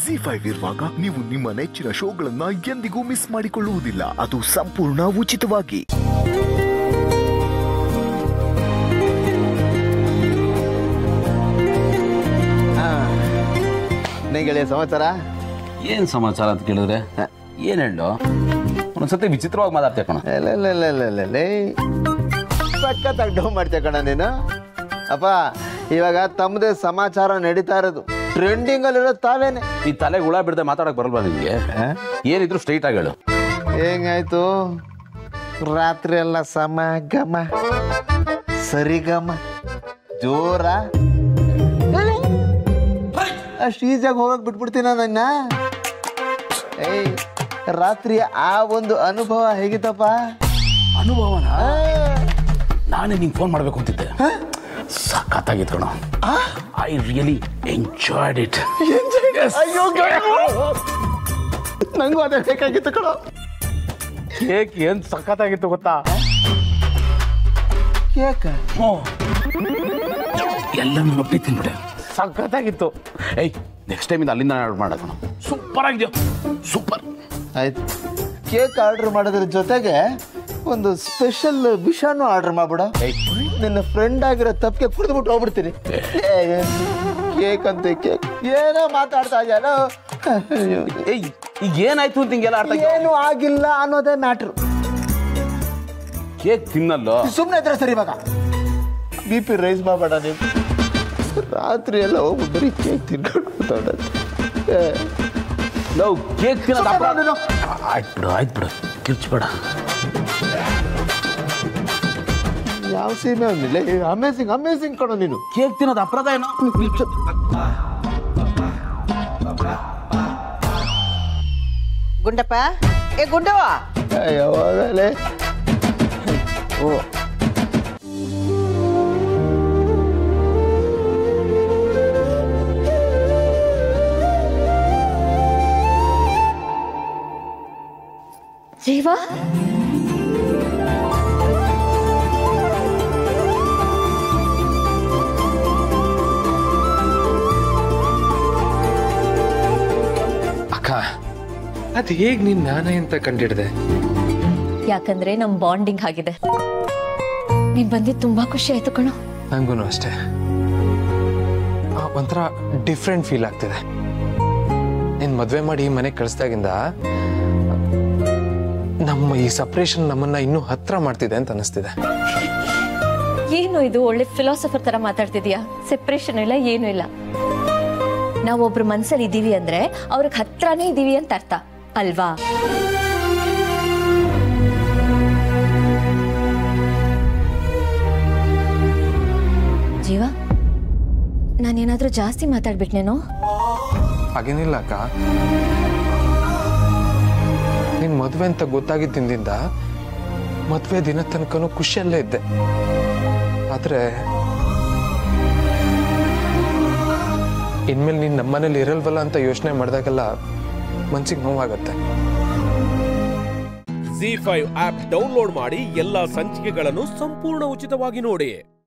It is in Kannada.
ಜಿ ಫೈವ್ ಇರುವಾಗ ನೀವು ನಿಮ್ಮ ನೆಚ್ಚಿನ ಶೋಗಳನ್ನ ಎಂದಿಗೂ ಮಿಸ್ ಮಾಡಿಕೊಳ್ಳುವುದಿಲ್ಲ ಅದು ಸಂಪೂರ್ಣ ಉಚಿತವಾಗಿ ಗೆಳೆಯ ಸಮಾಚಾರ ಏನ್ ಸಮಾಚಾರ ಅಂತ ಕೇಳಿದ್ರೆ ಏನ್ ಹೇಳು ಒಂದೊಂದ್ಸತಿ ವಿಚಿತ್ರವಾಗಿ ಮಾತಾಡ್ತೀಯ ಕಣ ಸಖತ್ತಾಗಿ ಡೌ ಮಾಡ್ತೀಯ ಕಣ ನೀನು ಅಪ್ಪ ಇವಾಗ ತಮ್ಮದೇ ಸಮಾಚಾರ ನಡೀತಾ ಇರೋದು ಟ್ರೆಂಡಿಂಗ್ ಅಲ್ಲಿರೋ ತಾವೇನೆ ಈ ತಲೆಗೆ ಹುಳ ಬಿಡದೆ ಮಾತಾಡಕ್ ಬರಲ್ವಾ ನಿಮ್ಗೆ ಏನಿದ್ರು ಸ್ಟ್ರೈಟ್ ಆಗಿ ಹೇಳು ಹೆಂಗಾಯ್ತು ರಾತ್ರಿ ಎಲ್ಲ ಸಮ ಗಮ ಸರಿಗಮ ಜೋರ ಅಷ್ಟು ಈಸಿಯಾಗಿ ಹೋಗಕ್ ಬಿಟ್ಬಿಡ್ತೀನ ನನ್ನ ಏಯ್ ರಾತ್ರಿ ಆ ಒಂದು ಅನುಭವ ಹೇಗಿತ್ತಪ್ಪ ಅನುಭವನ ನಾನೇ ನಿಂಗೆ ಫೋನ್ ಮಾಡ್ಬೇಕು ಅಂತಿದ್ದೆ ಸಖತ್ತಾಗಿತ್ತು ಕಣ ಐ ರಿಯಲಿ ಎಂಜಾಯ್ಡ್ ಇಟ್ ಅಯ್ಯೋ ನಂಗೂ ಅದೇ ಬೇಕಾಗಿತ್ತು ಕಣ ಕೇಕ್ ಏನ್ ಸಖತ್ತಾಗಿತ್ತು ಗೊತ್ತಾ ಕೇಕ ಎಲ್ಲನೂ ಒಪ್ಪಿ ತಿನ್ಬಿಡೆ ಸಖತ್ತಾಗಿತ್ತು ಏಯ್ ನೆಕ್ಸ್ಟ್ ಟೈಮ್ ಇಂದ ಅಲ್ಲಿಂದ ಆರ್ಡರ್ ಮಾಡೋಣ ಸೂಪರ್ ಆಗಿದೆಯೋ ಸೂಪರ್ ಆಯ್ತು ಕೇಕ್ ಆರ್ಡರ್ ಮಾಡೋದ್ರ ಜೊತೆಗೆ ಒಂದು ಸ್ಪೆಷಲ್ ವಿಷಾನು ಆರ್ಡರ್ ಮಾಡ್ಬಿಡ ನಿನ್ನ ಫ್ರೆಂಡ್ ಆಗಿರೋ ತಪ್ಪಿಗೆ ಕುಡಿದ್ಬಿಟ್ಟು ಹೋಗ್ಬಿಡ್ತೀನಿ ಕೇಕ್ ಅಂತ ಕೇಕ್ ಏನೋ ಮಾತಾಡ್ತಾ ಇದೆಯಲ್ಲ ಏಯ್ ಈಗ ಏನಾಯ್ತು ಅಂತ ಹಿಂಗೆಲ್ಲ ಅರ್ಥ ಏನು ಆಗಿಲ್ಲ ಅನ್ನೋದೇ ಮ್ಯಾಟ್ರು ಕೇಕ್ ತಿನ್ನಲ್ಲೋ ಸುಮ್ಮನೆ ಇದ್ರೆ ಸರಿ ಇವಾಗ ಬಿ ಪಿ ರೈಸ್ ಮಾಡಬೇಡ ನೀವು ರಾತ್ರಿ ಎಲ್ಲ ಹೋಗ್ಬಿಟ್ಟು ಬರೀ ಕೇಕ್ ತಿನ್ಕೊಂಡು ಕೂತ್ಕೊಂಡದ್ದು. ಏ, ಲವ್ ಕೇಕ್ ತಿನ್ನೋದು ಸುಮ್ನೆ ಅಪರಾಧ ನೀನು. ಆಯ್ತು ಬಿಡು ಆಯ್ತು ಬಿಡು ಕಿರ್ಚ್ಬೇಡ ಯಾವ ಸೀಮೆ ಅಂದಿಲ್ಲ ಅಮೇಸಿಂಗ್ ಅಮೇಸಿಂಗ್ ಕಣೋ ನೀನು ಕೇಕ್ ತಿನ್ನೋದು ಅಪರಾಧ ಏನೋ ಗುಂಡಪ್ಪ ಏ ಗುಂಡವ್ವ ಯಾವಾಗಲೇ ಓ ಜೀವ ಅಕ್ಕ ಅದ್ ಹೇಗ್ ನೀನ್ ನಾನೇ ಅಂತ ಕಂಡಿಡ್ದೆ ಯಾಕಂದ್ರೆ ನಮ್ ಬಾಂಡಿಂಗ್ ಆಗಿದೆ ನೀನ್ ಬಂದಿದ್ ತುಂಬಾ ಖುಷಿ ಆಯ್ತು ಕಣೋ ನಂಗೂ ಅಷ್ಟೇ ಆ, ಒಂಥರ ಡಿಫ್ರೆಂಟ್ ಫೀಲ್ ಆಗ್ತಿದೆ ನೀನ್ ಮದ್ವೆ ಮಾಡಿ ಮನೆಗೆ ಕಳಿಸ್ದಾಗಿಂದ ನಮ್ಮ ಈ ಸಪ್ರೇಷನ್ ನಮ್ಮನ್ನ ಇನ್ನೂ ಹತ್ರ ಮಾಡ್ತಿದೆ ಅಂತ ಅನಿಸ್ತಿದೆ ಏನು ಇದು ಒಳ್ಳೆ ಫಿಲಾಸಫರ್ ತರ ಮಾತಾಡ್ತಿದ್ಯಾ ಸೆಪ್ರೇಷನ್ ಇಲ್ಲ ಏನು ಇಲ್ಲ ನಾವೊಬ್ರು ಮನ್ಸಲ್ಲಿ ಇದೀವಿ ಅಂದ್ರೆ ಅವ್ರಿಗೆ ಹತ್ರನೇ ಇದೀವಿ ಅಂತ ಅರ್ಥ ಅಲ್ವಾ ಜೀವ ನಾನೇನಾದ್ರೂ ಜಾಸ್ತಿ ಮಾತಾಡ್ಬಿಟ್ನೇನೋ ಹಾಗೇನಿಲ್ಲ ಅಕ್ಕ ನಿನ್ ಮದ್ವೆ ಅಂತ ಗೊತ್ತಾಗಿದ್ದಿಂದ ಮದ್ವೆ ದಿನ ತನಕನೂ ಖುಷಿಯಲ್ಲೇ ಇದ್ದೆ ಆದ್ರೆ ಇನ್ಮೇಲೆ ನೀನ್ ನಮ್ಮನೇಲಿ ಇರಲ್ವಲ್ಲ ಅಂತ ಯೋಚನೆ ಮಾಡಿದಾಗೆಲ್ಲ ಮನ್ಸಿಗೆ ನೋವಾಗತ್ತೆ ಜಿ ಫೈವ್ ಆಪ್ ಡೌನ್ಲೋಡ್ ಮಾಡಿ ಎಲ್ಲಾ ಸಂಚಿಕೆಗಳನ್ನು ಸಂಪೂರ್ಣ ಉಚಿತವಾಗಿ ನೋಡಿ